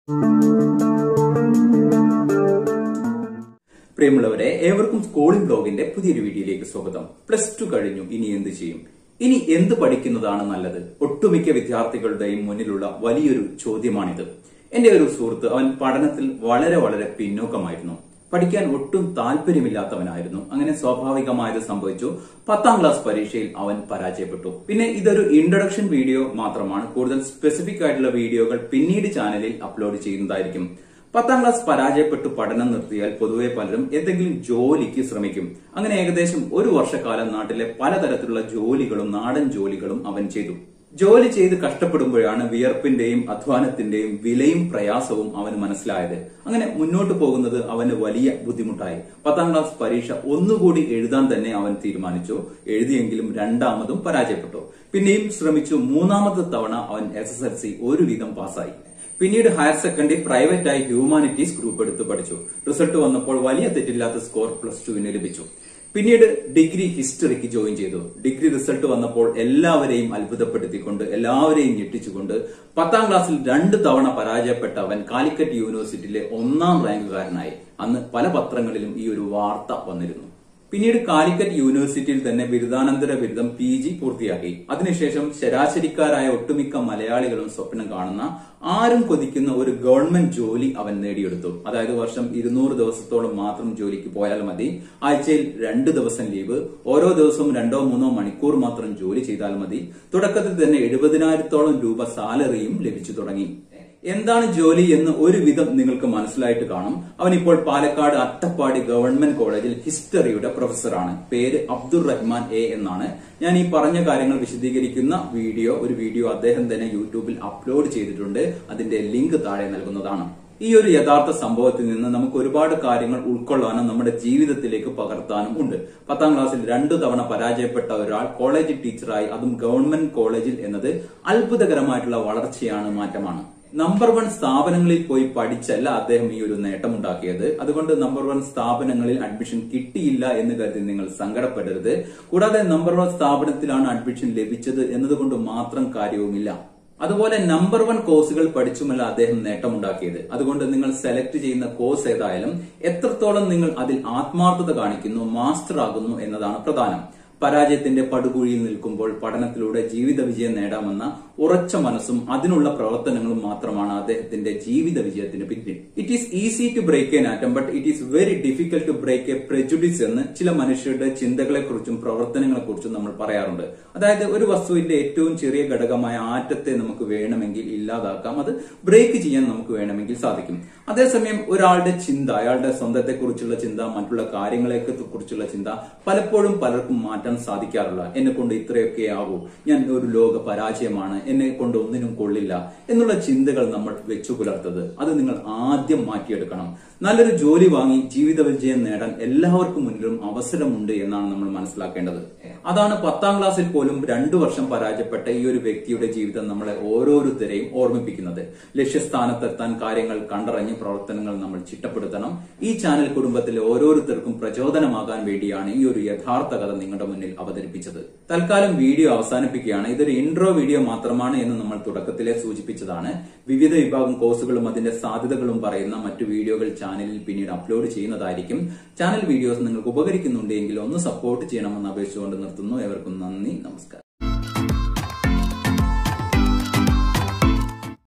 പ്രിയമുള്ളവരെ ഏവർക്കും സ്കൂളിംഗ് ബ്ലോഗിന്റെ പുതിയൊരു വീഡിയോയിലേക്ക് സ്വാഗതം പ്ലസ് ടു കഴിഞ്ഞു ഇനി എന്ത് ചെയ്യും ഇനി എന്ത് പഠിക്കുന്നതാണ് നല്ലത് ഒട്ടുമിക്ക വിദ്യാർത്ഥികളുടെയും മുന്നിലുള്ള വലിയൊരു ചോദ്യമാണിത് എന്റെ ഒരു സുഹൃത്ത് അവൻ പഠനത്തിൽ വളരെ വളരെ പിന്നോക്കമായിരുന്നു പഠിക്കാൻ ഒട്ടും താല്പര്യമില്ലാത്തവനായിരുന്നു അങ്ങനെ സ്വാഭാവികമായത് സംഭവിച്ചു പത്താം ക്ലാസ് പരീക്ഷയിൽ അവൻ പരാജയപ്പെട്ടു പിന്നെ ഇതൊരു ഇൻട്രൊഡക്ഷൻ വീഡിയോ മാത്രമാണ് കൂടുതൽ സ്പെസിഫിക് ആയിട്ടുള്ള വീഡിയോകൾ പിന്നീട് ചാനലിൽ അപ്ലോഡ് ചെയ്യുന്നതായിരിക്കും പത്താം ക്ലാസ് പരാജയപ്പെട്ടു പഠനം നിർത്തിയാൽ പൊതുവെ പലരും എന്തെങ്കിലും ജോലിക്ക് ശ്രമിക്കും അങ്ങനെ ഏകദേശം ഒരു വർഷക്കാലം നാട്ടിലെ പലതരത്തിലുള്ള ജോലികളും നാടൻ ജോലികളും അവൻ ചെയ്തു ജോലി ചെയ്ത് കഷ്ടപ്പെടുമ്പോഴാണ് വിയർപ്പിന്റെയും അധ്വാനത്തിന്റെയും വിലയും പ്രയാസവും അവന് മനസ്സിലായത് അങ്ങനെ മുന്നോട്ട് പോകുന്നത് അവന് വലിയ ബുദ്ധിമുട്ടായി പത്താം ക്ലാസ് പരീക്ഷ ഒന്നുകൂടി എഴുതാൻ തന്നെ അവൻ തീരുമാനിച്ചു എഴുതിയെങ്കിലും രണ്ടാമതും പരാജയപ്പെട്ടു പിന്നെയും ശ്രമിച്ചു മൂന്നാമത്തെ തവണ അവൻ എസ് എസ് എൽ സി ഒരുവിധം പാസ്സായി പിന്നീട് ഹയർ സെക്കൻഡറി പ്രൈവറ്റ് ആയി ഹ്യൂമാനിറ്റീസ് ഗ്രൂപ്പ് എടുത്ത് പഠിച്ചു റിസൾട്ട് വന്നപ്പോൾ വലിയ തെറ്റില്ലാത്ത സ്കോർ പ്ലസ് ടുവിന് ലഭിച്ചു പിന്നീട് ഡിഗ്രി ഹിസ്റ്ററിക്ക് ജോയിൻ ചെയ്തു ഡിഗ്രി റിസൾട്ട് വന്നപ്പോൾ എല്ലാവരെയും അത്ഭുതപ്പെടുത്തിക്കൊണ്ട് എല്ലാവരെയും ഞെട്ടിച്ചുകൊണ്ട് പത്താം ക്ലാസ്സിൽ രണ്ട് തവണ പരാജയപ്പെട്ട അവൻ കാലിക്കറ്റ് യൂണിവേഴ്സിറ്റിയിലെ ഒന്നാം റാങ്കുകാരനായി അന്ന് പല പത്രങ്ങളിലും ഈ ഒരു വാർത്ത വന്നിരുന്നു പിന്നീട് കാലിക്കറ്റ് യൂണിവേഴ്സിറ്റിയിൽ തന്നെ ബിരുദാനന്തര ബിരുദം പി ജി പൂർത്തിയാക്കി അതിനുശേഷം ശരാശരിക്കാരായ ഒട്ടുമിക്ക മലയാളികളും സ്വപ്നം കാണുന്ന ആരും കൊതിക്കുന്ന ഒരു ഗവൺമെന്റ് ജോലി അവൻ നേടിയെടുത്തു അതായത് വർഷം ഇരുന്നൂറ് ദിവസത്തോളം മാത്രം ജോലിക്ക് പോയാൽ മതി ആഴ്ചയിൽ രണ്ട് ദിവസം ലീവ് ഓരോ ദിവസവും രണ്ടോ മൂന്നോ മണിക്കൂർ മാത്രം ജോലി ചെയ്താൽ മതി തുടക്കത്തിൽ തന്നെ എഴുപതിനായിരത്തോളം രൂപ സാലറിയും ലഭിച്ചു തുടങ്ങി എന്താണ് ജോലി എന്ന് ഒരുവിധം നിങ്ങൾക്ക് മനസ്സിലായിട്ട് കാണും അവൻ ഇപ്പോൾ പാലക്കാട് അട്ടപ്പാടി ഗവൺമെന്റ് കോളേജിൽ ഹിസ്റ്ററിയുടെ പ്രൊഫസറാണ് പേര് അബ്ദുൾ റഹ്മാൻ എ എന്നാണ് ഞാൻ ഈ പറഞ്ഞ കാര്യങ്ങൾ വിശദീകരിക്കുന്ന വീഡിയോ ഒരു വീഡിയോ അദ്ദേഹം തന്നെ യൂട്യൂബിൽ അപ്ലോഡ് ചെയ്തിട്ടുണ്ട് അതിന്റെ ലിങ്ക് താഴെ നൽകുന്നതാണ് ഈ ഒരു യഥാർത്ഥ സംഭവത്തിൽ നിന്ന് നമുക്ക് ഒരുപാട് കാര്യങ്ങൾ ഉൾക്കൊള്ളാനും നമ്മുടെ ജീവിതത്തിലേക്ക് പകർത്താനും ഉണ്ട് പത്താം ക്ലാസ്സിൽ രണ്ടു തവണ പരാജയപ്പെട്ട ഒരാൾ കോളേജ് ടീച്ചറായി അതും ഗവൺമെന്റ് കോളേജിൽ എന്നത് അത്ഭുതകരമായിട്ടുള്ള വളർച്ചയാണ് മാറ്റമാണ് നമ്പർ വൺ സ്ഥാപനങ്ങളിൽ പോയി പഠിച്ചല്ല അദ്ദേഹം ഈ ഒരു നേട്ടമുണ്ടാക്കിയത് അതുകൊണ്ട് നമ്പർ വൺ സ്ഥാപനങ്ങളിൽ അഡ്മിഷൻ കിട്ടിയില്ല എന്ന് കരുതി നിങ്ങൾ സങ്കടപ്പെടരുത് കൂടാതെ നമ്പർ വൺ സ്ഥാപനത്തിലാണ് അഡ്മിഷൻ ലഭിച്ചത് എന്നതുകൊണ്ട് മാത്രം കാര്യവുമില്ല അതുപോലെ നമ്പർ വൺ കോഴ്സുകൾ പഠിച്ചുമല്ല അദ്ദേഹം നേട്ടമുണ്ടാക്കിയത് അതുകൊണ്ട് നിങ്ങൾ സെലക്ട് ചെയ്യുന്ന കോഴ്സ് ഏതായാലും എത്രത്തോളം നിങ്ങൾ അതിൽ ആത്മാർത്ഥത കാണിക്കുന്നു മാസ്റ്റർ ആകുന്നു എന്നതാണ് പ്രധാനം പരാജയത്തിന്റെ പടുകുഴിയിൽ നിൽക്കുമ്പോൾ പഠനത്തിലൂടെ ജീവിത വിജയം നേടാമെന്ന ഉറച്ച മനസ്സും അതിനുള്ള പ്രവർത്തനങ്ങളും മാത്രമാണ് അദ്ദേഹത്തിന്റെ ജീവിത വിജയത്തിന് പിന്നിൽ it is easy to break an atom but it is very difficult to break a prejudice എന്ന് ചില മനുഷ്യരുടെ ചിന്തകളെക്കുറിച്ചും പ്രവർത്തനങ്ങളെക്കുറിച്ചും നമ്മൾ പറയാറുണ്ട് അതായത് ഒരു വസ്തുവിന്റെ ഏറ്റവും ചെറിയ ഘടകമായ ആറ്റത്തെ നമുക്ക് വേണമെങ്കിൽ ഇല്ലാതാക്കാം അത് ബ്രേക്ക് ചെയ്യാൻ നമുക്ക് വേണമെങ്കിൽ സാധിക്കും അതേസമയം ഒരാളുടെ ചിന്ത അയാളുടെ സ്വന്തത്തെക്കുറിച്ചുള്ള ചിന്ത മറ്റുള്ള കാര്യങ്ങളെ കുറിച്ചുള്ള ചിന്ത പലപ്പോഴും പലർക്കും മാറ്റാൻ സാധിക്കാറില്ല എന്നെ കൊണ്ട് ഇത്രയൊക്കെ ആകൂ ഞാൻ ഒരു ലോക പരാജയമാണ് എന്നെ കൊണ്ട് ഒന്നിനും കൊള്ളില്ല എന്നുള്ള ചിന്തകൾ നമ്മൾ വെച്ചു പുലർത്തത് അത് നിങ്ങൾ ആദ്യം മാറ്റിയെടുക്കണം നല്ലൊരു ജോലി വാങ്ങി ജീവിത വിജയം നേടാൻ എല്ലാവർക്കും മുന്നിലും അവസരമുണ്ട് എന്നാണ് നമ്മൾ മനസ്സിലാക്കേണ്ടത് അതാണ് പത്താം ക്ലാസ്സിൽ പോലും രണ്ടു വർഷം പരാജയപ്പെട്ട ഈ ഒരു വ്യക്തിയുടെ ജീവിതം നമ്മളെ ഓരോരുത്തരെയും ഓർമ്മിപ്പിക്കുന്നത് ലക്ഷ്യസ്ഥാനത്തെത്താൻ കാര്യങ്ങൾ കണ്ടറിഞ്ഞ് പ്രവർത്തനങ്ങൾ നമ്മൾ ചിട്ടപ്പെടുത്തണം ഈ ചാനൽ കുടുംബത്തിലെ ഓരോരുത്തർക്കും പ്രചോദനമാകാൻ വേണ്ടിയാണ് ഈ ഒരു യഥാർത്ഥ കഥ നിങ്ങളുടെ മുന്നിൽ അവതരിപ്പിച്ചത് തൽക്കാലം വീഡിയോ അവസാനിപ്പിക്കുകയാണ് ഇതൊരു ഇൻട്രോ വീഡിയോ മാത്രമാണ് എന്ന് നമ്മൾ തുടക്കത്തിലെ സൂചിപ്പിച്ചതാണ് വിവിധ വിഭാഗം കോഴ്സുകളും അതിന്റെ സാധ്യതകളും പറയുന്ന മറ്റു വീഡിയോകൾ ചാനലിൽ പിന്നീട് അപ്ലോഡ് ചെയ്യുന്നതായിരിക്കും ചാനൽ വീഡിയോസ് നിങ്ങൾക്ക് ഉപകരിക്കുന്നുണ്ടെങ്കിൽ ഒന്ന് സപ്പോർട്ട് ചെയ്യണമെന്ന് അപേക്ഷിച്ചുകൊണ്ട് നിർത്തുന്നു എവർക്കും നന്ദി നമസ്കാരം